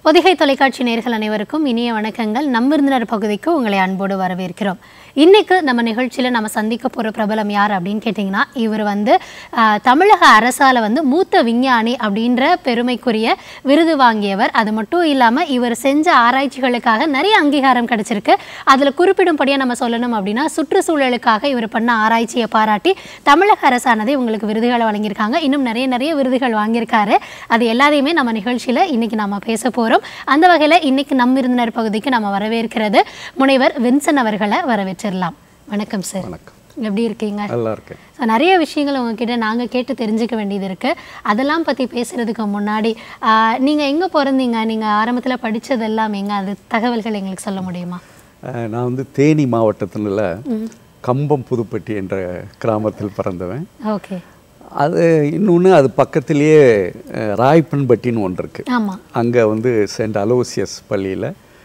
பொதிகை தொலைக்காட்சி நேர்கள் அனைவருக்கும் இனிய வணக்கங்கள் நம் விருந்தினர் பகுதிக்கு உங்களை அன்போடு வரவேற்கிறோம் இன்னைக்கு நம்ம நிகழ்ச்சியில் நம்ம சந்திக்க போகிற பிரபலம் யார் அப்படின்னு கேட்டிங்கன்னா இவர் வந்து ஆஹ், தமிழக அரசால் வந்து மூத்த விஞ்ஞானி அப்படின்ற பெருமைக்குரிய விருது வாங்கியவர் அது மட்டும் இல்லாமல் இவர் செஞ்ச ஆராய்ச்சிகளுக்காக நிறைய அங்கீகாரம் கிடைச்சிருக்கு அதில் குறிப்பிடும்படியாக நம்ம சொல்லணும் அப்படின்னா சுற்றுச்சூழலுக்காக இவர் பண்ண ஆராய்ச்சியை பாராட்டி தமிழக அரசானது இவங்களுக்கு விருதுகளை வழங்கியிருக்காங்க இன்னும் நிறைய நிறைய விருதுகள் வாங்கியிருக்காரு அது எல்லாத்தையுமே நம்ம நிகழ்ச்சியில் இன்னைக்கு நாம பேச போகிறோம் அந்த வகையில் இன்னைக்கு நம் விருந்தினர் பகுதிக்கு நம்ம வரவேற்கிறது முனைவர் வின்சன் அவர்களை வரவேற்றிடலாம் வணக்கம் சார் வணக்கம் எப்படி இருக்கீங்க நல்லா இருக்கேன் ஸோ நிறைய விஷயங்கள் உங்ககிட்ட நாங்கள் கேட்டு தெரிஞ்சுக்க வேண்டியது இருக்குது அதெல்லாம் பற்றி பேசுகிறதுக்கு முன்னாடி நீங்கள் எங்கே பிறந்தீங்க நீங்கள் ஆரம்பத்தில் படிச்சது எல்லாம் எங்க அது தகவல்கள் எங்களுக்கு சொல்ல முடியுமா அஹ், நான் வந்து தேனி மாவட்டத்தில் கம்பம் புதுப்பட்டி என்ற கிராமத்தில் பிறந்தவன் ஓகே அது இன்னொன்று அது பக்கத்திலேயே அஹ், ராய்ப்பன்பட்டின்னு ஒன்று இருக்குது ஆமாம் அங்கே வந்து சென்ட் அலோசியஸ் பள்ளியில்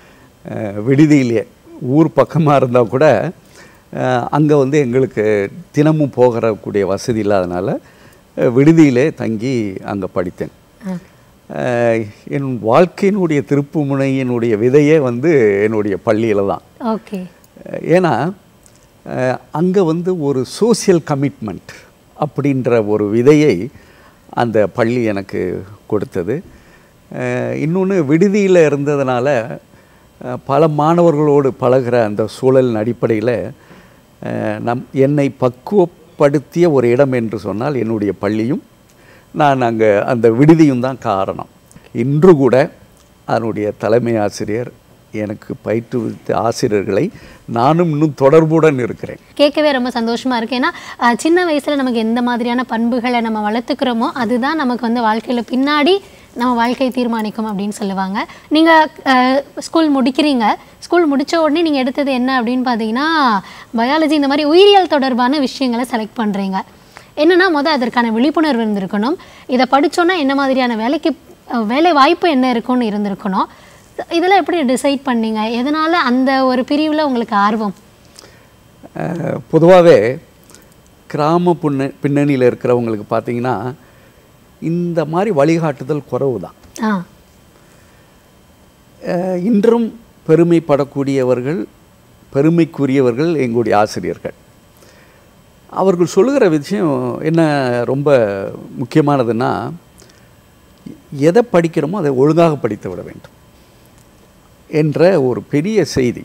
விடுதியிலே ஊர் பக்கமாக இருந்தால் கூட அங்கே வந்து எங்களுக்கு தினமும் போகிறக்கூடிய வசதி இல்லாதனால அஹ், விடுதியிலே தங்கி அங்கே படித்தேன் அஹ், என் வாழ்க்கையினுடைய திருப்பு முனையினுடைய விதையே வந்து என்னுடைய பள்ளியில் தான் ஓகே அஹ், ஏன்னா அங்கே வந்து ஒரு சோசியல் கமிட்மெண்ட் அப்படின்ற ஒரு விதையை அந்த பள்ளி எனக்கு கொடுத்தது இன்னொன்று விடுதியில் இருந்ததுனால அஹ், பல மாணவர்களோடு பழகுற அந்த சூழலின் அடிப்படையில் அஹ், நம் என்னை பக்குவப்படுத்திய ஒரு இடம் என்று சொன்னால் என்னுடைய பள்ளியும் நான் அங்கே அந்த விடுதியும் தான் காரணம் இன்று கூட அதனுடைய தலைமை ஆசிரியர் எனக்கு பயிற்றுவித்த ஆசிரியர்களை நானும் இன்னும் தொடர்புடன் இருக்கிறேன் கேட்கவே ரொம்ப சந்தோஷமா இருக்கு ஏன்னா அஹ், சின்ன வயசுல நமக்கு எந்த மாதிரியான பண்புகளை நம்ம வளர்த்துக்கிறோமோ அதுதான் நமக்கு வந்து வாழ்க்கையில பின்னாடி நம்ம வாழ்க்கையை தீர்மானிக்கும் அப்படின்னு சொல்லுவாங்க நீங்க அஹ், ஸ்கூல் முடிக்கிறீங்க ஸ்கூல் முடிச்ச உடனே நீங்க எடுத்தது என்ன அப்படின்னு பார்த்தீங்கன்னா பயாலஜி இந்த மாதிரி உயிரியல் தொடர்பான விஷயங்களை செலக்ட் பண்றீங்க என்னன்னா முதல் அதற்கான விழிப்புணர்வு இருந்திருக்கணும் இதை படிச்சோன்னா என்ன மாதிரியான வேலைக்கு அஹ், வேலை வாய்ப்பு என்ன இருக்கும்னு இருந்திருக்கணும் இதெல்லாம் எப்படி டிசைட் பண்ணீங்க எதனால அந்த ஒரு பிரிவில் உங்களுக்கு ஆர்வம் பொதுவாகவே கிராம பின்ன பின்னணியில் இருக்கிறவங்களுக்கு பார்த்தீங்கன்னா இந்த மாதிரி வழிகாட்டுதல் குறைவு தான் ஆ அஹ், இன்றும் பெருமைப்படக்கூடியவர்கள் பெருமைக்குரியவர்கள் எங்களுடைய ஆசிரியர்கள் அவர்கள் சொல்லுகிற விஷயம் என்ன ரொம்ப முக்கியமானதுன்னா எதை படிக்கிறோமோ அதை ஒழுங்காக படித்து விட வேண்டும் என்ற ஒரு பெரிய செய்தி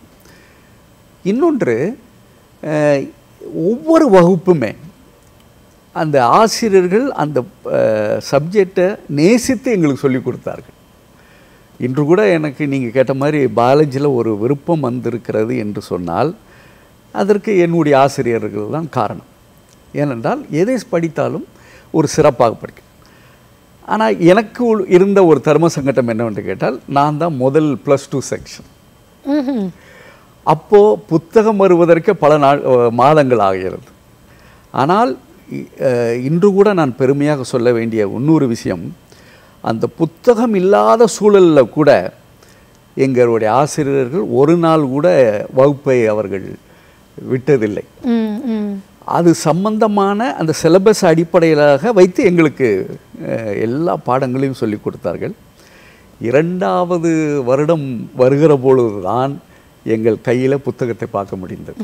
இன்னொன்று அஹ், ஒவ்வொரு வகுப்புமே அந்த ஆசிரியர்கள் அந்த சப்ஜெக்டை நேசித்து எங்களுக்கு சொல்லிக் கொடுத்தார்கள் இன்று கூட எனக்கு நீங்கள் கேட்ட மாதிரி பாலாஜியில் ஒரு விருப்பம் வந்திருக்கிறது என்று சொன்னால் அதற்கு என்னுடைய ஆசிரியர்கள் தான் காரணம் ஏனென்றால் எதை படித்தாலும் ஒரு சிறப்பாக படிக்கும் ஆனால் எனக்கு உள் இருந்த ஒரு தர்ம சங்கடம் என்னவென்று கேட்டால் நான் தான் முதல் ப்ளஸ் டூ செக்ஷன் ம்ஹும். அப்போது புத்தகம் வருவதற்கு பல நாள் அஹ், மாதங்கள் ஆகிறது ஆனால் இ- அஹ், இன்று கூட நான் பெருமையாக சொல்ல வேண்டிய இன்னொரு விஷயம் அந்த புத்தகம் இல்லாத சூழலில் கூட எங்களுடைய ஆசிரியர்கள் ஒரு நாள் கூட வகுப்பை அவர்கள் விட்டதில்லை ம், ம். அது சம்பந்தமான அந்த சிலபஸ் அடிப்படையிலாக வைத்து எங்களுக்கு அஹ், எல்லா பாடங்களையும் சொல்லிக் கொடுத்தார்கள் இரண்டாவது வருடம் வருகிற பொழுதுதான் எங்கள் கையில் புத்தகத்தை பார்க்க முடிந்தது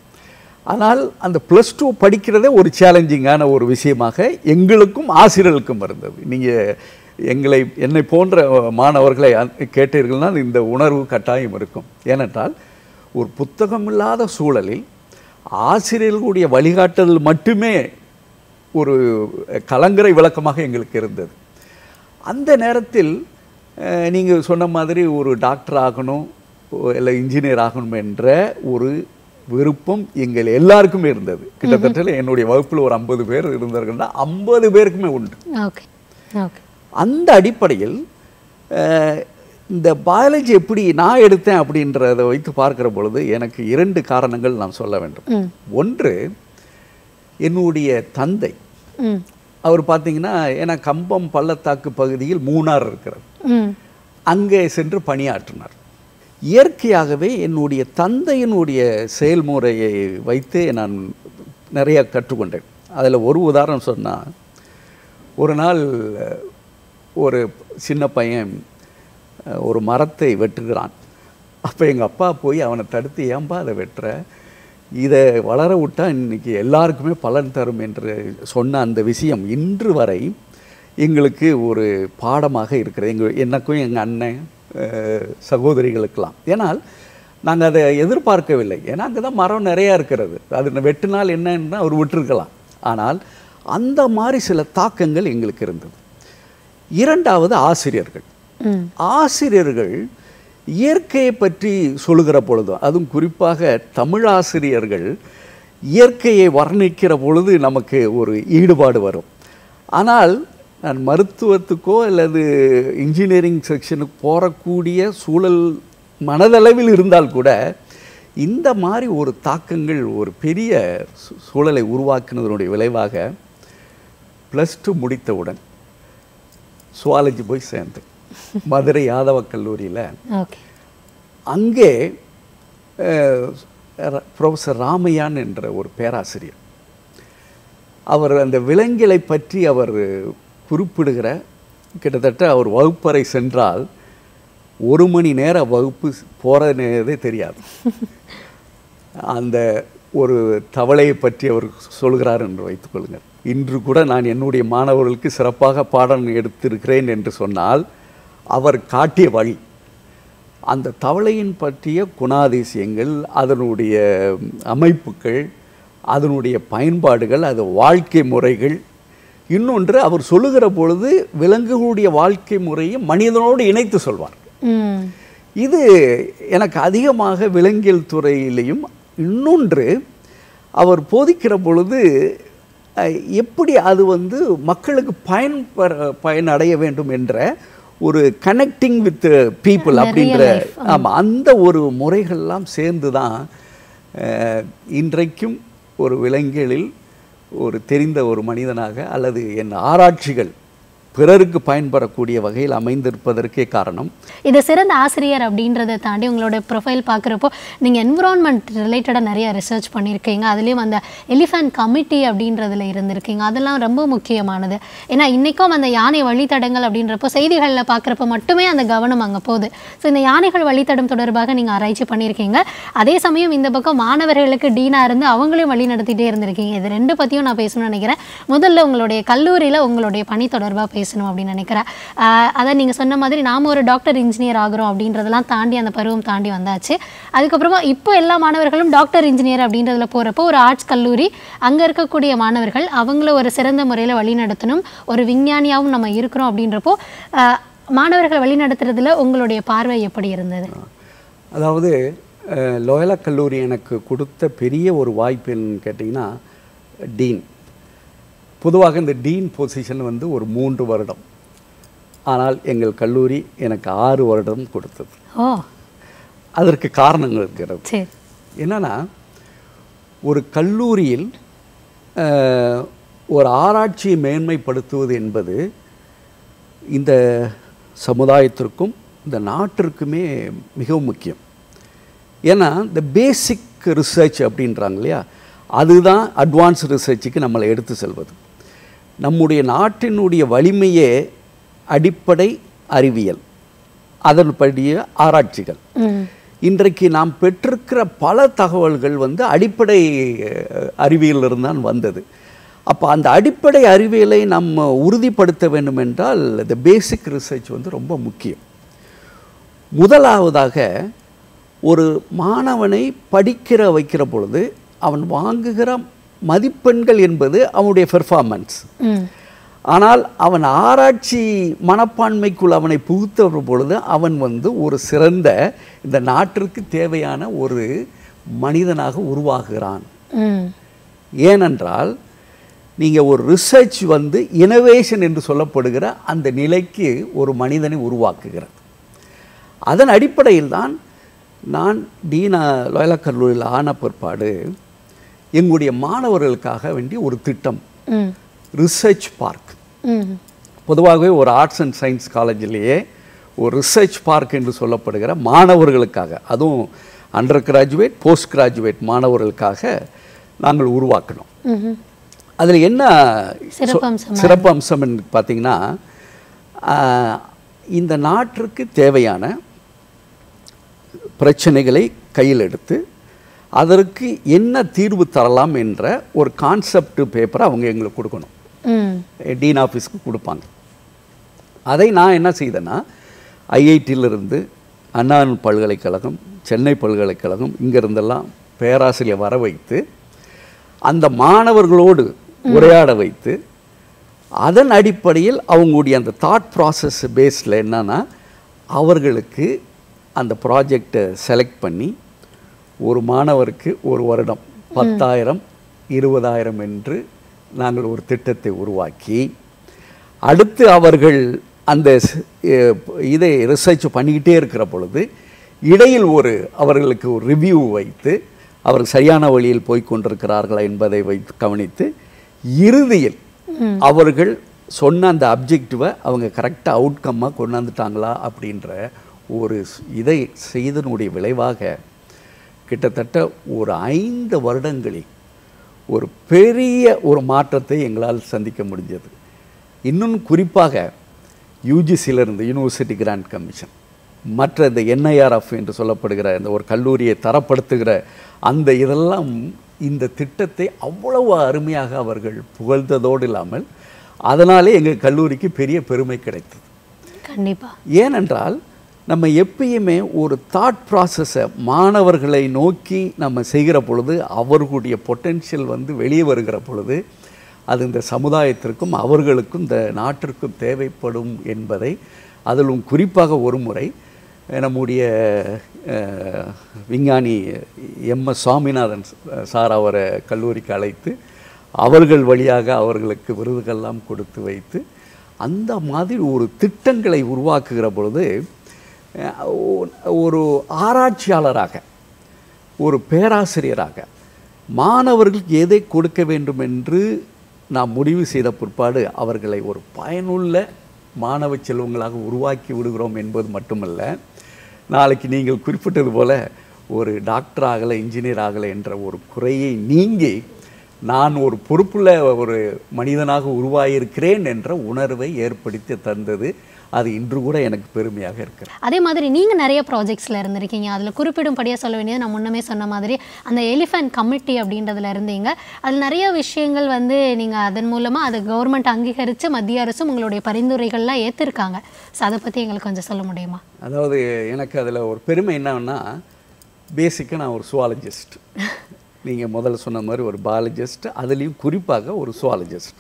ஆனால் அந்த ப்ளஸ் டூ படிக்கிறதே ஒரு சேலஞ்சிங்கான ஒரு விஷயமாக எங்களுக்கும் ஆசிரியர்களுக்கும் இருந்தது நீங்கள் எங்களை என்னை போன்ற மாணவர்களை அ- கேட்டீர்கள்னா இந்த உணர்வு கட்டாயம் இருக்கும் ஏனென்றால் ஒரு புத்தகம் இல்லாத சூழலில் ஆசிரியர்களுடைய வழிகாட்டுதல் மட்டுமே ஒரு கலங்கரை விளக்கமாக எங்களுக்கு இருந்தது அந்த நேரத்தில் நீங்கள் சொன்ன மாதிரி ஒரு டாக்டர் ஆகணும் ஓ- இல்லை இன்ஜினியர் ஆகணும் என்ற ஒரு விருப்பம் எங்கள் எல்லாருக்குமே இருந்தது கிட்டத்தட்ட என்னுடைய வகுப்பில் ஒரு ஐம்பது பேர் இருந்தார்கள்னா ஐம்பது பேருக்குமே உண்டு ஓகே ஓகே அந்த அடிப்படையில் அஹ், இந்த பயாலஜி எப்படி நான் எடுத்தேன் அப்படின்றத வைத்து பார்க்கிற பொழுது எனக்கு இரண்டு காரணங்கள் நான் சொல்ல வேண்டும் ம் ஒன்று என்னுடைய தந்தை ம் அவர் பார்த்தீங்கன்னா ஏன்னா கம்பம் பள்ளத்தாக்கு பகுதியில் மூணார் இருக்கிறது ம் அங்கே சென்று பணியாற்றினார் இயற்கையாகவே என்னுடைய தந்தையினுடைய செயல்முறையை வைத்து நான் நிறைய கற்றுக்கொண்டேன் அதில் ஒரு உதாரணம் சொன்னால் ஒரு நாள் ஒரு சின்ன பையன் அஹ், ஒரு மரத்தை வெட்டுகிறான் அப்போ எங்கள் அப்பா போய் அவனை தடுத்து ஏன்பா அதை வெட்டுற இதை வளர விட்டா இன்னைக்கு எல்லாருக்குமே பலன் தரும் என்று சொன்ன அந்த விஷயம் இன்று வரை எங்களுக்கு ஒரு பாடமாக இருக்கிறது எங்கள் எனக்கும் எங்கள் அண்ணன் அஹ், சகோதரிகளுக்கெல்லாம் ஏனால் நாங்கள் அதை எதிர்பார்க்கவில்லை ஏன்னா அங்கே தான் மரம் நிறையா இருக்கிறது அது வெட்டினால் என்னன்னா அவர் விட்டுருக்கலாம் ஆனால் அந்த மாதிரி சில தாக்கங்கள் எங்களுக்கு இருந்தது இரண்டாவது ஆசிரியர்கள் ம் ஆசிரியர்கள் இயற்கையை பற்றி சொல்லுகிற பொழுது அதுவும் குறிப்பாக தமிழ் ஆசிரியர்கள் இயற்கையை வர்ணிக்கிற பொழுது நமக்கு ஒரு ஈடுபாடு வரும் ஆனால் நான் மருத்துவத்துக்கோ அல்லது இன்ஜினியரிங் செக்ஷனுக்கு போகக்கூடிய சூழல் மனதளவில் இருந்தால் கூட இந்த மாதிரி ஒரு தாக்கங்கள் ஒரு பெரிய சூ- சூழலை உருவாக்குனதனுடைய விளைவாக ப்ளஸ் டூ முடித்தவுடன் சுவாலஜி போய் சேர்ந்தேன் மதுரை யாதவ கல்லூரியில் ஓகே அங்கே அஹ், ர- ப்ரொஃபஸர் ராமையான் என்ற ஒரு பேராசிரியர் அவர் அந்த விலங்கியலை பற்றி அவர் குறிப்பிடுகிற கிட்டத்தட்ட அவர் வகுப்பறை சென்றால் ஒரு மணி நேர வகுப்பு போகிறதே தெரியாது அந்த ஒரு தவளையை பற்றி அவர் சொல்கிறார் என்று வைத்துக்கொள்ளுங்கள் இன்று கூட நான் என்னுடைய மாணவர்களுக்கு சிறப்பாக பாடம் எடுத்திருக்கிறேன் என்று சொன்னால் அவர் காட்டிய வழி அந்த தவளையின் பற்றிய குணாதிசயங்கள் அதனுடைய அமைப்புகள் அதனுடைய பயன்பாடுகள் அது வாழ்க்கை முறைகள் இன்னொன்று அவர் சொல்லுகிற பொழுது விலங்குகளுடைய வாழ்க்கை முறையை மனிதனோடு இணைத்து சொல்வார் ம் இது எனக்கு அதிகமாக விலங்கியல் துறையிலையும் இன்னொன்று அவர் போதிக்கிற பொழுது அஹ், எப்படி அது வந்து மக்களுக்கு பயன் பெற- பயனடைய வேண்டும் என்ற ஒரு கனெக்டிங் வித் பீப்புள் அப்படின்ற ஆமாம் அந்த ஒரு முறைகள்லாம் சேர்ந்து தான் அஹ், இன்றைக்கும் ஒரு விலங்கியலில் ஒரு தெரிந்த ஒரு மனிதனாக அல்லது என் ஆராய்ச்சிகள் பிறருக்கு பயன்பெறக்கூடிய வகையில் அமைந்திருப்பதற்கே காரணம் இது சிறந்த ஆசிரியர் அப்படின்றத தாண்டி உங்களோட ப்ரொஃபைல் பார்க்குறப்போ நீங்கள் என்விரான்மெண்ட் ரிலேட்டடாக நிறைய ரிசர்ச் பண்ணியிருக்கீங்க அதுலேயும் அந்த எலிஃபண்ட் கமிட்டி அப்படின்றதுல இருந்திருக்கீங்க அதெல்லாம் ரொம்ப முக்கியமானது ஏன்னா இன்றைக்கும் அந்த யானை வழித்தடங்கள் அப்படின்றப்போ செய்திகளில் பார்க்குறப்ப மட்டுமே அந்த கவனம் அங்கே போகுது ஸோ இந்த யானைகள் வழித்தடம் தொடர்பாக நீங்கள் ஆராய்ச்சி பண்ணியிருக்கீங்க அதே சமயம் இந்த பக்கம் மாணவர்களுக்கு டீனாக இருந்து அவங்களையும் வழி நடத்திட்டே இருந்திருக்கீங்க இது ரெண்டு பற்றியும் நான் பேசணும்னு நினைக்கிறேன் முதல்ல உங்களுடைய கல்லூரியில் உங்களுடைய பணி தொடர்பாக பேசணும் அப்படின்னு நினைக்கிறேன் ஆஹ் அதான் நீங்கள் சொன்ன மாதிரி நாம ஒரு டாக்டர் இன்ஜினியர் ஆகுறோம் அப்படின்றதெல்லாம் தாண்டி அந்த பருவம் தாண்டி வந்தாச்சு அதுக்கப்புறமா இப்போ எல்லா மாணவர்களும் டாக்டர் இன்ஜினியர் அப்படின்றதுல போகிறப்போ ஒரு ஆர்ட்ஸ் கல்லூரி அங்கே இருக்கக்கூடிய மாணவர்கள் அவங்கள ஒரு சிறந்த முறையில் வழிநடத்தணும் ஒரு விஞ்ஞானியாகவும் நம்ம இருக்கிறோம் அப்படின்றப்போ ஆஹ் மாணவர்கள் வழிநடத்துறதுல உங்களுடைய பார்வை எப்படி இருந்தது அதாவது அஹ், லோயலா கல்லூரி எனக்கு கொடுத்த பெரிய ஒரு வாய்ப்பு என்னன்னு கேட்டிங்கன்னா டீன் பொதுவாக இந்த டீன் பொசிஷன் வந்து ஒரு மூன்று வருடம் ஆனால் எங்கள் கல்லூரி எனக்கு ஆறு வருடம் கொடுத்தது ஓ அதற்கு காரணங்கள் இருக்கிறது சரி என்னன்னா ஒரு கல்லூரியில் அஹ், ஒரு ஆராய்ச்சியை மேன்மைப்படுத்துவது என்பது இந்த சமுதாயத்திற்கும் இந்த நாட்டிற்குமே மிகவும் முக்கியம் ஏன்னா இந்த பேசிக் ரிசர்ச் அப்படின்றாங்க இல்லையா அதுதான் அட்வான்ஸ் ரிசர்ச்சுக்கு நம்மளை எடுத்து செல்வது நம்முடைய நாட்டினுடைய வலிமையே அடிப்படை அறிவியல் அதன்படிய ஆராய்ச்சிகள் ம் இன்றைக்கு நாம் பெற்றிருக்கிற பல தகவல்கள் வந்து அடிப்படை அஹ், அறிவியலிருந்து தான் வந்தது அப்போ அந்த அடிப்படை அறிவியலை நம்ம உறுதிப்படுத்த வேண்டும் என்றால் இந்த பேசிக் ரிசர்ச் வந்து ரொம்ப முக்கியம் முதலாவதாக ஒரு மாணவனை படிக்கிற வைக்கிற பொழுது அவன் வாங்குகிற மதிப்பெண்கள் என்பது அவனுடைய பெர்ஃபார்மன்ஸ் ம் ஆனால் அவன் ஆராய்ச்சி மனப்பான்மைக்குள் அவனை புகுத்த பொழுது அவன் வந்து ஒரு சிறந்த இந்த நாட்டிற்கு தேவையான ஒரு மனிதனாக உருவாகுகிறான் ம் ஏனென்றால் நீங்கள் ஒரு ரிசர்ச் வந்து இனோவேஷன் என்று சொல்லப்படுகிற அந்த நிலைக்கு ஒரு மனிதனை உருவாக்குகிறது அதன் அடிப்படையில் தான் நான் டீனா லோயலா கல்லூரியில் ஆன பிற்பாடு எங்களுடைய மாணவர்களுக்காக வேண்டி ஒரு திட்டம் ம் ரிசர்ச் பார்க் ம் பொதுவாகவே ஒரு ஆர்ட்ஸ் அண்ட் சயின்ஸ் காலேஜிலேயே ஒரு ரிசர்ச் பார்க் என்று சொல்லப்படுகிற மாணவர்களுக்காக அதுவும் அண்டர் கிராஜுவேட் போஸ்ட் கிராஜுவேட் மாணவர்களுக்காக நாங்கள் உருவாக்கினோம் ம் அதில் என்ன சிறப்பம்சமா சிறப்பு அம்சம் பார்த்தீங்கன்னா ஆஹ், இந்த நாட்டிற்கு தேவையான பிரச்சனைகளை கையில் எடுத்து அதற்கு என்ன தீர்வு தரலாம் என்ற ஒரு கான்செப்ட் பேப்பரை அவங்க எங்களுக்கு கொடுக்கணும் ம் டீன் ஆஃபீஸ்க்கு கொடுப்பாங்க அதை நான் என்ன செய்தேன்னா ஐஐடியிலிருந்து அண்ணா பல்கலைக்கழகம் சென்னை பல்கலைக்கழகம் இங்கிருந்தெல்லாம் பேராசிரியர் வர வைத்து அந்த மாணவர்களோடு உரையாட வைத்து அதன் அடிப்படையில் அவங்களுடைய அந்த தாட் ப்ராசஸ் பேஸில் என்னன்னா அவர்களுக்கு அந்த ப்ராஜெக்டை செலக்ட் பண்ணி ஒரு மாணவருக்கு ஒரு வருடம் பத்தாயிரம் இருபதாயிரம் என்று நாங்கள் ஒரு திட்டத்தை உருவாக்கி அடுத்து அவர்கள் அந்த ஸ்- எ- இதை ரிசர்ச் பண்ணிக்கிட்டே இருக்கிற பொழுது இடையில் ஒரு அவர்களுக்கு ஒரு ரிவ்யூ வைத்து அவர்கள் சரியான வழியில் போய் கொண்டிருக்கிறார்களா என்பதை வைத்து கவனித்து இறுதியில் அவர்கள் சொன்ன அந்த அப்ஜெக்டிவை அவங்க கரெக்டாக அவுட்கம்மாக கொண்டாந்துட்டாங்களா அப்படின்ற ஒரு ஸ்- இதை செய்தனுடைய விளைவாக கிட்டத்தட்ட ஒரு ஐந்து வருடங்களில் ஒரு பெரிய ஒரு மாற்றத்தை எங்களால் சந்திக்க முடிஞ்சது இன்னும் குறிப்பாக யூஜிசியிலிருந்து யூனிவர்சிட்டி கிராண்ட் கமிஷன் மற்ற இந்த என்ஐஆர்எஃப் என்று சொல்லப்படுகிற இந்த ஒரு கல்லூரியை தரப்படுத்துகிற அந்த இதெல்லாம் இந்த திட்டத்தை அவ்வளவு அருமையாக அவர்கள் புகழ்ந்ததோடு இல்லாமல் அதனாலே எங்கள் கல்லூரிக்கு பெரிய பெருமை கிடைத்தது கண்டிப்பா ஏனென்றால் நம்ம எப்பயுமே ஒரு தாட் ப்ராசஸை மாணவர்களை நோக்கி நம்ம செய்கிற பொழுது அவர்களுடைய பொட்டென்ஷியல் வந்து வெளியே வருகிற பொழுது அது இந்த சமுதாயத்திற்கும் அவர்களுக்கும் இந்த நாட்டிற்கும் தேவைப்படும் என்பதை அதிலும் குறிப்பாக ஒரு முறை அஹ், நம்முடைய அஹ், விஞ்ஞானி எம் எஸ் சுவாமிநாதன் சார் அவரை கல்லூரிக்கு அழைத்து அவர்கள் வழியாக அவர்களுக்கு விருதுகள்லாம் கொடுத்து வைத்து அந்த மாதிரி ஒரு திட்டங்களை உருவாக்குகிற பொழுது அஹ், ஒ- ஒரு ஆராய்ச்சியாளராக ஒரு பேராசிரியராக மாணவர்களுக்கு எதை கொடுக்க வேண்டும் என்று நாம் முடிவு செய்த பிற்பாடு அவர்களை ஒரு பயனுள்ள மாணவ செல்வங்களாக உருவாக்கி விடுகிறோம் என்பது மட்டுமல்ல நாளைக்கு நீங்கள் குறிப்பிட்டது போல ஒரு டாக்டர் ஆகலை இன்ஜினியர் ஆகலை என்ற ஒரு குறையை நீங்கி நான் ஒரு பொறுப்புள்ள ஒரு மனிதனாக உருவாகியிருக்கிறேன் என்ற உணர்வை ஏற்படுத்தி தந்தது அது இன்று கூட எனக்கு பெருமையாக இருக்கிறது அதே மாதிரி நீங்க நிறைய ப்ராஜெக்ட்ஸ்ல இருந்திருக்கீங்க அதுல குறிப்பிடும்படியா சொல்ல வேண்டியது நான் முன்னமே சொன்ன மாதிரி அந்த எலிஃபண்ட் கமிட்டி அப்படின்றதுல இருந்தீங்க அதுல நிறைய விஷயங்கள் வந்து நீங்க அதன் மூலமா அதை கவர்மெண்ட் அங்கீகரிச்சு மத்திய அரசும் உங்களுடைய பரிந்துரைகள்லாம் ஏத்திருக்காங்க ஸோ அதை பத்தி எங்களுக்கு கொஞ்சம் சொல்ல முடியுமா அதாவது எனக்கு அதில் ஒரு பெருமை என்னன்னா பேசிக்காக நான் ஒரு சுவாலஜிஸ்ட் நீங்கள் முதல்ல சொன்ன மாதிரி ஒரு பாலஜிஸ்ட் அதுலேயும் குறிப்பாக ஒரு சுவாலஜிஸ்ட்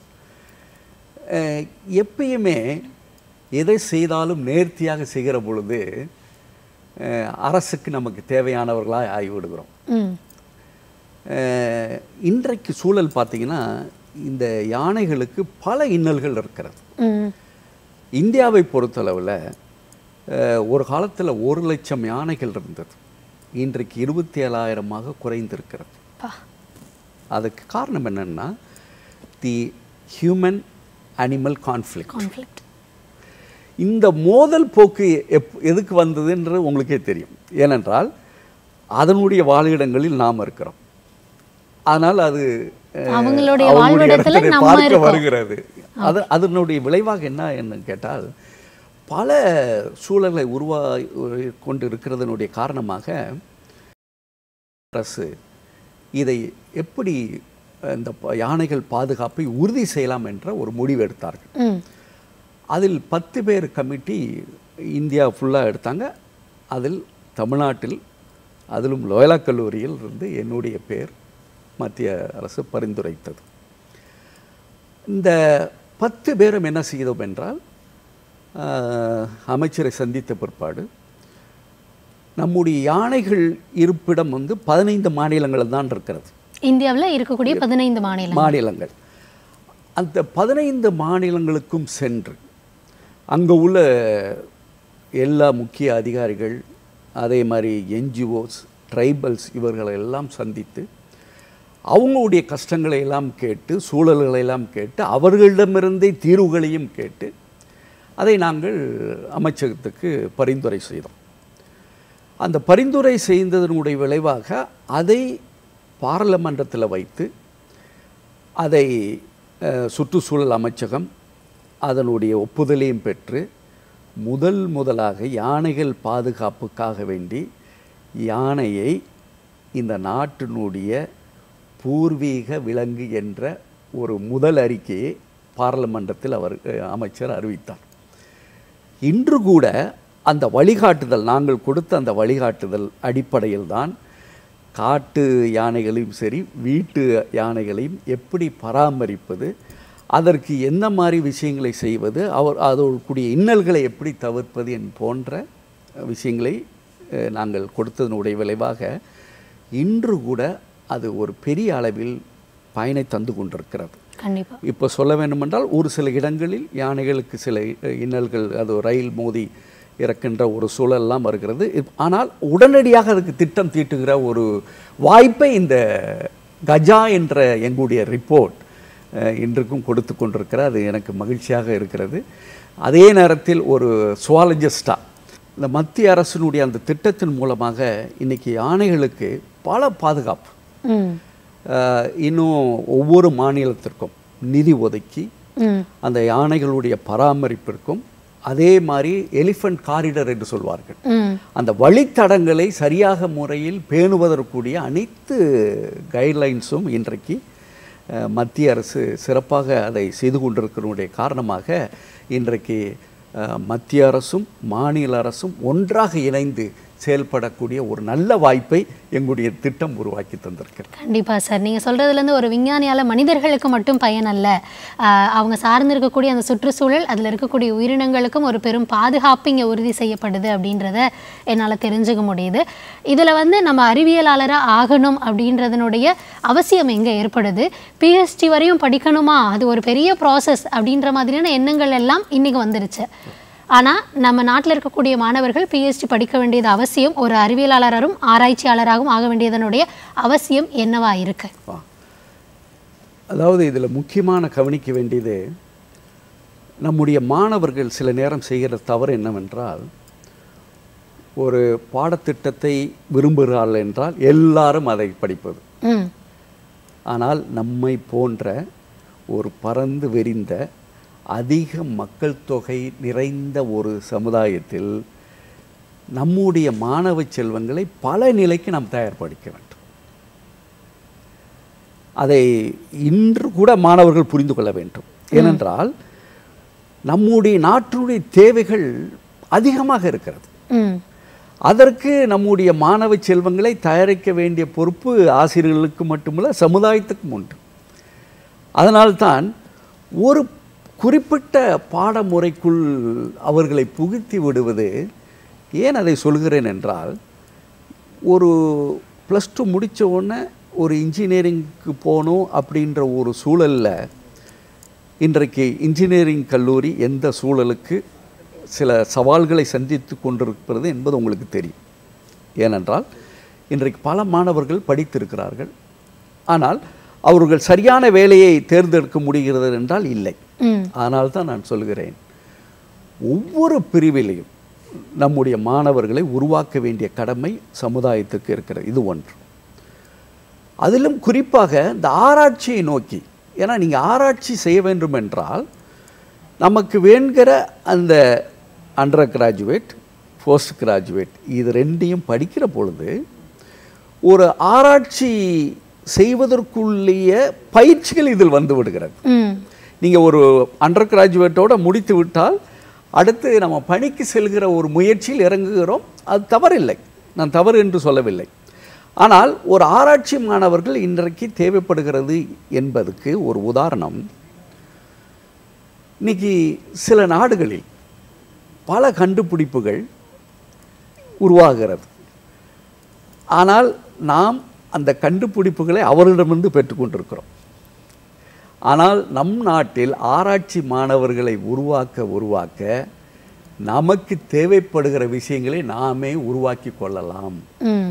எப்பயுமே எதை செய்தாலும் நேர்த்தியாக செய்கிற பொழுது அஹ், அரசுக்கு நமக்கு தேவையானவர்களாக ஆகிவிடுகிறோம் ம் அஹ், இன்றைக்கு சூழல் பார்த்தீங்கன்னா இந்த யானைகளுக்கு பல இன்னல்கள் இருக்கிறது ம் இந்தியாவை பொறுத்தளவில் அஹ், ஒரு காலத்தில் ஒரு லட்சம் யானைகள் இருந்தது இன்றைக்கு இருபத்தி ஏழாயிரமாக குறைந்திருக்கிறது பா அதுக்கு காரணம் என்னன்னா the human animal conflict conflict இந்த மோதல் போக்கு எப் எதுக்கு வந்ததுன்றது உங்களுக்கே தெரியும் ஏனென்றால் அதனுடைய வாழிடங்களில் நாம் இருக்கிறோம் ஆனால் அது அஹ், அவங்களுடைய அவங்களுடைய வாழ்விடத்துல இடத்திலே நம்ம பார்க்க இருக்கோம். வருகிறது அது அதனுடைய விளைவாக என்ன என்று கேட்டால் பல சூழலை உருவா கொண்டு இருக்கிறதனுடைய காரணமாக அரசு இதை எப்படி இந்த ப- யானைகள் பாதுகாப்பை உறுதி செய்யலாம் என்ற ஒரு முடிவு எடுத்தார்கள் ம் அதில் பத்து பேர் கமிட்டி இந்தியா ஃபுல்லாக எடுத்தாங்க அதில் தமிழ்நாட்டில் அதிலும் லோயலா கல்லூரியில் இருந்து என்னுடைய பேர் மத்திய அரசு பரிந்துரைத்தது இந்த பத்து பேரும் என்ன செய்தோம் என்றால் ஆஹ், அமைச்சரை சந்தித்த பிற்பாடு நம்முடைய யானைகள் இருப்பிடம் வந்து பதினைந்து மாநிலங்களில் தான் இருக்கிறது இந்தியாவுல இருக்கக்கூடிய பதினைந்து மாநிலம் மாநிலங்கள் அந்த பதினைந்து மாநிலங்களுக்கும் சென்று அங்கே உள்ள எல்லா முக்கிய அதிகாரிகள் அதே மாதிரி என்ஜிஓஸ் ட்ரைபல்ஸ் இவர்களை எல்லாம் சந்தித்து அவங்களுடைய கஷ்டங்களை எல்லாம் கேட்டு சூழல்களை எல்லாம் கேட்டு அவர்களிடமிருந்தே தீர்வுகளையும் கேட்டு அதை நாங்கள் அமைச்சகத்துக்கு பரிந்துரை செய்தோம் அந்த பரிந்துரை செய்ததனுடைய விளைவாக அதை பாராளுமன்றத்தில் வைத்து அதை அஹ், சுற்றுச்சூழல் அமைச்சகம் அதனுடைய ஒப்புதலையும் பெற்று முதல் முதலாக யானைகள் பாதுகாப்புக்காக வேண்டி யானையை இந்த நாட்டினுடைய பூர்வீக விலங்கு என்ற ஒரு முதல் அறிக்கையை பார்லமெண்டத்தில் அவர் அஹ், அமைச்சர் அறிவித்தார் இன்று கூட அந்த வழிகாட்டுதல் நாங்கள் கொடுத்த அந்த வழிகாட்டுதல் அடிப்படையில் தான் காட்டு யானைகளையும் சரி வீட்டு யானைகளையும் எப்படி பராமரிப்பது அதற்கு எந்த மாதிரி விஷயங்களை செய்வது அவர் அதோடு கூடிய இன்னல்களை எப்படி தவிர்ப்பது என் போன்ற விஷயங்களை அஹ், நாங்கள் கொடுத்ததனுடைய விளைவாக இன்று கூட அது ஒரு பெரிய அளவில் பயனை தந்து கொண்டிருக்கிறது கண்டிப்பா இப்போ சொல்ல வேண்டுமென்றால் ஒரு சில இடங்களில் யானைகளுக்கு சில அஹ், இன்னல்கள் அது ரயில் மோதி இறக்கின்ற ஒரு சூழல்லாம் வருகிறது இப்- ஆனால் உடனடியாக அதுக்கு திட்டம் தீட்டுகிற ஒரு வாய்ப்பை இந்த கஜா என்ற எங்களுடைய ரிப்போர்ட் அஹ், இன்றைக்கும் கொடுத்து கொண்டிருக்கிற அது எனக்கு மகிழ்ச்சியாக இருக்கிறது அதே நேரத்தில் ஒரு சுவாலஜிஸ்டா இந்த மத்திய அரசினுடைய அந்த திட்டத்தின் மூலமாக இன்னைக்கு யானைகளுக்கு பல பாதுகாப்பு ம் அஹ், இன்னும் ஒவ்வொரு மாநிலத்திற்கும் நிதி ஒதுக்கி ம் அந்த யானைகளுடைய பராமரிப்பிற்கும் அதே மாதிரி எலிஃபண்ட் காரிடர் என்று சொல்வார்கள் ம் அந்த வழித்தடங்களை சரியாக முறையில் பேணுவதற்குரிய அனைத்து கைட்லைன்ஸும் இன்றைக்கு அஹ், மத்திய அரசு சிறப்பாக அதை செய்து கொண்டிருக்கிறனுடைய காரணமாக இன்றைக்கு அஹ், மத்திய அரசும் மாநில அரசும் ஒன்றாக இணைந்து செயல்படக்கூடிய ஒரு நல்ல வாய்ப்பை எங்களுடைய திட்டம் உருவாக்கி தந்திருக்கிறது கண்டிப்பா சார் நீங்க சொல்றதுல இருந்து ஒரு விஞ்ஞானியால மனிதர்களுக்கு மட்டும் பயன் அல்ல ஆஹ் அவங்க சார்ந்து இருக்கக்கூடிய அந்த சுற்றுச்சூழல் அதுல இருக்கக்கூடிய உயிரினங்களுக்கும் ஒரு பெரும் பாதுகாப்பு இங்க உறுதி செய்யப்படுது அப்படின்றத என்னால தெரிஞ்சுக்க முடியுது இதுல வந்து நம்ம அறிவியலாளரா ஆகணும் அப்படின்றதனுடைய அவசியம் எங்க ஏற்படுது பிஹெச்டி வரையும் படிக்கணுமா அது ஒரு பெரிய ப்ராசஸ் அப்படின்ற மாதிரியான எண்ணங்கள் எல்லாம் இன்னைக்கு வந்துருச்சு ஆனா நம்ம நாட்டில் இருக்கக்கூடிய மாணவர்கள் பிஹெச்டி படிக்க வேண்டியது அவசியம் ஒரு அறிவியலாளரும் ஆராய்ச்சியாளராகவும் ஆக வேண்டியதனுடைய அவசியம் என்னவா இருக்கு வா. அதாவது இதில் முக்கியமான கவனிக்க வேண்டியது நம்முடைய மாணவர்கள் சில நேரம் செய்கிற தவறு என்னவென்றால் ஒரு பாடத்திட்டத்தை விரும்புகிறார்கள் என்றால் எல்லாரும் அதை படிப்பது ம் ஆனால் நம்மை போன்ற ஒரு பறந்து விரிந்த அதிக மக்கள் தொகை நிறைந்த ஒரு சமுதாயத்தில் நம்முடைய மாணவ செல்வங்களை பல நிலைக்கு நாம் தயார்படுத்த வேண்டும் அதை இன்று கூட மாணவர்கள் புரிந்து கொள்ள வேண்டும் ஏனென்றால் நம்முடைய நாட்டினுடைய தேவைகள் அதிகமாக இருக்கிறது ம் அதற்கு நம்முடைய மாணவ செல்வங்களை தயாரிக்க வேண்டிய பொறுப்பு ஆசிரியர்களுக்கு மட்டுமல்ல சமுதாயத்துக்கும் உண்டு அதனால்தான் ஒரு குறிப்பிட்ட பாடமுறைக்குள் அவர்களை புகுத்தி விடுவது ஏன் அதை சொல்கிறேன் என்றால் ஒரு ப்ளஸ் டூ முடித்த உடனே ஒரு இன்ஜினியரிங்க்கு போகணும் அப்படின்ற ஒரு சூழலில் இன்றைக்கு இன்ஜினியரிங் கல்லூரி எந்த சூழலுக்கு சில சவால்களை சந்தித்து கொண்டிருக்கிறது என்பது உங்களுக்கு தெரியும் ஏனென்றால் இன்றைக்கு பல மாணவர்கள் படித்திருக்கிறார்கள் ஆனால் அவர்கள் சரியான வேலையை தேர்ந்தெடுக்க முடிகிறது என்றால் இல்லை ம் ஆனால் தான் நான் சொல்கிறேன் ஒவ்வொரு பிரிவிலையும் நம்முடைய மாணவர்களை உருவாக்க வேண்டிய கடமை சமுதாயத்துக்கு இருக்கிறது இது ஒன்று அதிலும் குறிப்பாக இந்த ஆராய்ச்சியை நோக்கி ஏன்னா நீங்கள் ஆராய்ச்சி செய்ய வேண்டும் என்றால் நமக்கு வேண்கிற அந்த அண்டர் கிராஜுவேட் போஸ்ட் கிராஜுவேட் இது ரெண்டையும் படிக்கிற பொழுது ஒரு ஆராய்ச்சி செய்வதற்குள்ளேய பயிற்சிகள் இதில் வந்து விடுகிறது ம் நீங்கள் ஒரு அண்டர் கிராஜுவேட்டோட முடித்து விட்டால் அடுத்து நம்ம பணிக்கு செல்கிற ஒரு முயற்சியில் இறங்குகிறோம் அது தவறில்லை நான் தவறு என்று சொல்லவில்லை ஆனால் ஒரு ஆராய்ச்சி மாணவர்கள் இன்றைக்கு தேவைப்படுகிறது என்பதுக்கு ஒரு உதாரணம் இன்னைக்கு சில நாடுகளில் பல கண்டுபிடிப்புகள் உருவாகிறது ஆனால் நாம் அந்த கண்டுபிடிப்புகளை அவரிடமிருந்து பெற்றுக்கொண்டிருக்கிறோம் ஆனால் நம் நாட்டில் ஆராய்ச்சி மாணவர்களை உருவாக்க உருவாக்க நமக்கு தேவைப்படுகிற விஷயங்களை நாமே உருவாக்கி கொள்ளலாம் ம்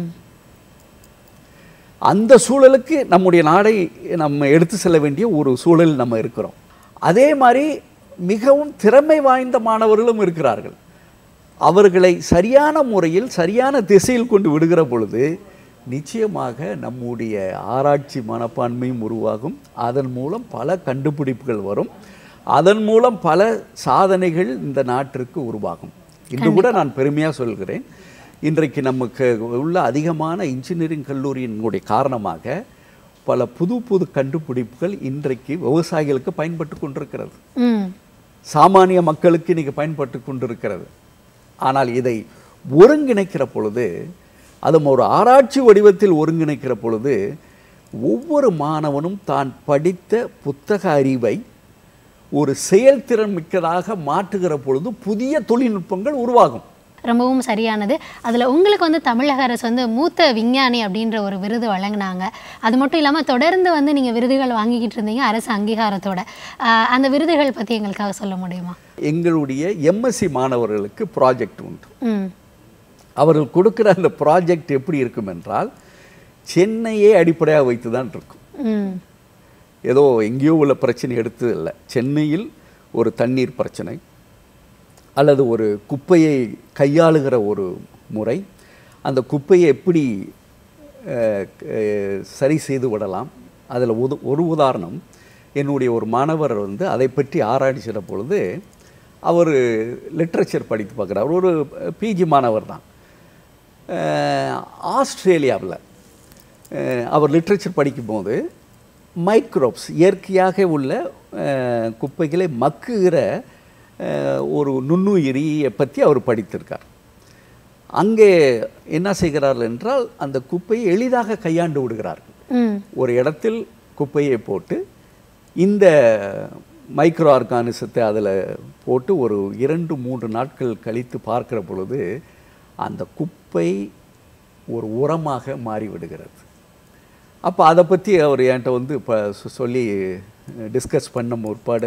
அந்த சூழலுக்கு நம்முடைய நாடை நம்ம எடுத்து செல்ல வேண்டிய ஒரு சூழலில் நம்ம இருக்கிறோம் அதே மாதிரி மிகவும் திறமை வாய்ந்த மாணவர்களும் இருக்கிறார்கள் அவர்களை சரியான முறையில் சரியான திசையில் கொண்டு விடுகிற பொழுது நிச்சயமாக நம்முடைய ஆராய்ச்சி மனப்பான்மையும் உருவாகும் அதன் மூலம் பல கண்டுபிடிப்புகள் வரும் அதன் மூலம் பல சாதனைகள் இந்த நாட்டிற்கு உருவாகும் இன்று கூட நான் பெருமையாக சொல்கிறேன் இன்றைக்கு நமக்கு உள்ள அதிகமான இன்ஜினியரிங் கல்லூரியினுடைய காரணமாக பல புது புது கண்டுபிடிப்புகள் இன்றைக்கு விவசாயிகளுக்கு பயன்பட்டு கொண்டிருக்கிறது ம் சாமானிய மக்களுக்கு இன்னைக்கு பயன்பட்டு கொண்டிருக்கிறது ஆனால் இதை ஒருங்கிணைக்கிற பொழுது அதுவும் ஒரு ஆராய்ச்சி வடிவத்தில் ஒருங்கிணைக்கிற பொழுது ஒவ்வொரு மாணவனும் தான் படித்த புத்தக அறிவை ஒரு செயல்திறன் மிக்கதாக மாற்றுகிற பொழுது புதிய தொழில்நுட்பங்கள் உருவாகும் ரொம்பவும் சரியானது அதில் உங்களுக்கு வந்து தமிழக அரசு வந்து மூத்த விஞ்ஞானி அப்படின்ற ஒரு விருது வழங்கினாங்க அது மட்டும் இல்லாமல் தொடர்ந்து வந்து நீங்கள் விருதுகள் வாங்கிக்கிட்டு இருந்தீங்க அரசு அங்கீகாரத்தோட ஆஹ் அந்த விருதுகள் பற்றி எங்களுக்காக சொல்ல முடியுமா எங்களுடைய எம்எஸ்சி மாணவர்களுக்கு ப்ராஜெக்ட் உண்டு ம் அவர்கள் கொடுக்கிற அந்த ப்ராஜெக்ட் எப்படி இருக்கும் என்றால் சென்னையே அடிப்படையாக வைத்து தான் இருக்கும் ம் ஏதோ எங்கேயோ உள்ள பிரச்சனை எடுத்து இல்லை சென்னையில் ஒரு தண்ணீர் பிரச்சனை அல்லது ஒரு குப்பையை கையாளுகிற ஒரு முறை அந்த குப்பையை எப்படி அஹ், அஹ், சரி செய்து விடலாம் அதில் உது ஒரு உதாரணம் என்னுடைய ஒரு மாணவர் வந்து அதை பற்றி ஆராய்ச்சிற பொழுது அவர் லிட்ரேச்சர் படித்து பார்க்குறார் ஒரு பிஜி மாணவர் தான் ஆஸ்திரேலியாவில் அவர் லிட்ரேச்சர் படிக்கும்போது மைக்ரோப்ஸ் இயற்கையாக உள்ள அஹ், குப்பைகளை மக்குகிற அஹ், ஒரு நுண்ணுயிரியை பற்றி அவர் படித்திருக்கார் அங்கே என்ன செய்கிறார்கள் என்றால் அந்த குப்பையை எளிதாக கையாண்டு விடுகிறார்கள் ம் ஒரு இடத்தில் குப்பையை போட்டு இந்த மைக்ரோ ஆர்கானிசத்தை அதில் போட்டு ஒரு இரண்டு மூன்று நாட்கள் கழித்து பார்க்கிற பொழுது அந்த குப்பை ஒரு உரமாக மாறிவிடுகிறது அப்போ அதை பற்றி அவர் என்கிட்ட வந்து இப்போ சொல்லி டிஸ்கஸ் பண்ண முற்பாடு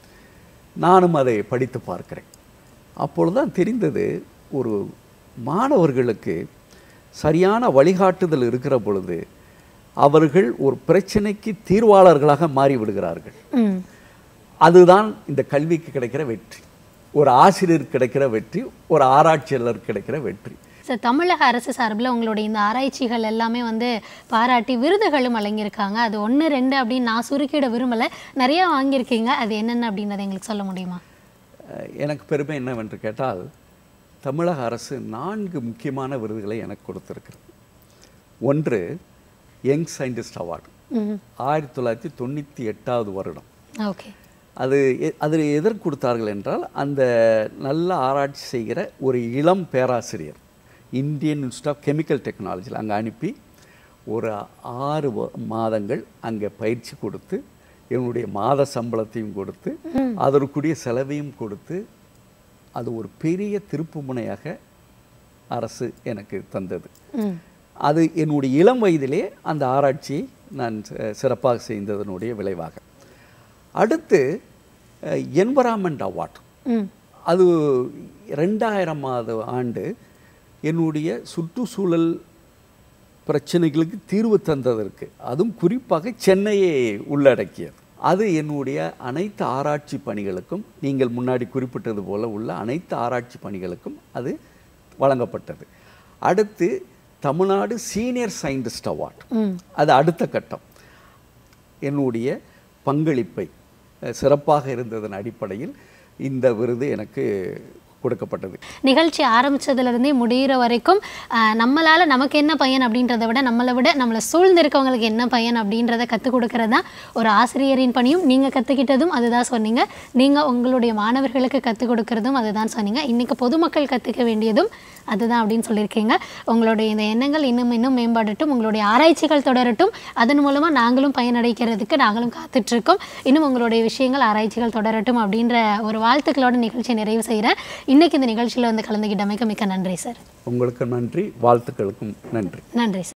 நானும் அதை படித்து பார்க்கிறேன் அப்பொழுது தான் தெரிந்தது ஒரு மாணவர்களுக்கு சரியான வழிகாட்டுதல் இருக்கிற பொழுது அவர்கள் ஒரு பிரச்சனைக்கு தீர்வாளர்களாக மாறிவிடுகிறார்கள் ம் அதுதான் இந்த கல்விக்கு கிடைக்கிற வெற்றி ஒரு ஆசிரியருக்கு கிடைக்கிற வெற்றி ஒரு ஆராய்ச்சியாளருக்கு கிடைக்கிற வெற்றி சார் தமிழக அரசு சார்பில் உங்களுடைய இந்த ஆராய்ச்சிகள் எல்லாமே வந்து பாராட்டி விருதுகளும் வழங்கியிருக்காங்க அது ஒன்று ரெண்டு அப்படின்னு நான் சுருக்கிட விரும்பலை நிறையா வாங்கியிருக்கீங்க அது என்னென்ன அப்படின்றத எங்களுக்கு சொல்ல முடியுமா அஹ் எனக்கு பெருமை என்னவென்று கேட்டால் தமிழக அரசு நான்கு முக்கியமான விருதுகளை எனக்கு கொடுத்திருக்கிறது ஒன்று யங் சயின்டிஸ்ட் அவார்டு ம் ஆயிரத்தி தொள்ளாயிரத்தி தொண்ணூற்றி எட்டாவது வருடம் ஓகே அது எ- அதில் எதற்கு கொடுத்தார்கள் என்றால் அந்த நல்ல ஆராய்ச்சி செய்கிற ஒரு இளம் பேராசிரியர் இந்தியன் இன்ஸ்டியூட் ஆஃப் கெமிக்கல் டெக்னாலஜியில் அங்கே அனுப்பி ஒரு ஆறு வ- மாதங்கள் அங்கே பயிற்சி கொடுத்து என்னுடைய மாத சம்பளத்தையும் கொடுத்து அதற்குரிய செலவையும் கொடுத்து அது ஒரு பெரிய திருப்பு முனையாக அரசு எனக்கு தந்தது ம் அது என்னுடைய இளம் வயதிலே அந்த ஆராய்ச்சியை நான் சி- சிறப்பாக செய்ததனுடைய விளைவாக அடுத்து என்வரான்மெண்ட் அவார்ட் ம் அது ரெண்டாயிரமாவது ஆண்டு என்னுடைய சுற்றுச்சூழல் பிரச்சனைகளுக்கு தீர்வு தந்ததற்கு அதுவும் குறிப்பாக சென்னையை உள்ளடக்கியது அது என்னுடைய அனைத்து ஆராய்ச்சி பணிகளுக்கும் நீங்கள் முன்னாடி குறிப்பிட்டது போல உள்ள அனைத்து ஆராய்ச்சி பணிகளுக்கும் அது வழங்கப்பட்டது அடுத்து தமிழ்நாடு சீனியர் சயின்டிஸ்ட் அவார்ட் ம் அது அடுத்த கட்டம் என்னுடைய பங்களிப்பை அஹ், சிறப்பாக இருந்ததன் அடிப்படையில் இந்த விருது எனக்கு கொடுக்கப்பட்டது நிகழ்ச்சி ஆரம்பிச்சதுலேருந்தே முடிகிற வரைக்கும் ஆஹ், நம்மளால நமக்கு என்ன பயன் அப்படின்றத விட நம்மளை விட நம்மளை சூழ்ந்து இருக்கவங்களுக்கு என்ன பயன் அப்படின்றத கற்றுக் கொடுக்கறது தான் ஒரு ஆசிரியரின் பணியும் நீங்கள் கற்றுக்கிட்டதும் அதுதான் சொன்னீங்க நீங்கள் உங்களுடைய மாணவர்களுக்கு கற்றுக் கொடுக்கறதும் அதுதான் சொன்னீங்க இன்றைக்கி பொதுமக்கள் கற்றுக்க வேண்டியதும் அதுதான் அப்படின்னு சொல்லியிருக்கீங்க உங்களுடைய இந்த எண்ணங்கள் இன்னும் இன்னும் மேம்படட்டும் உங்களுடைய ஆராய்ச்சிகள் தொடரட்டும் அதன் மூலமாக நாங்களும் பயனடைக்கிறதுக்கு நாங்களும் காத்துட்ருக்கோம் இன்னும் உங்களுடைய விஷயங்கள் ஆராய்ச்சிகள் தொடரட்டும் அப்படின்ற ஒரு வாழ்த்துக்களோட நிகழ்ச்சியை நிறைவு செய்கிறேன் இன்னைக்கு இந்த நிகழ்ச்சியில் வந்து கலந்துக்கிட்டமைக்கு மிக்க நன்றி சார் உங்களுக்கு நன்றி வாழ்த்துக்களுக்கும் நன்றி நன்றி சார்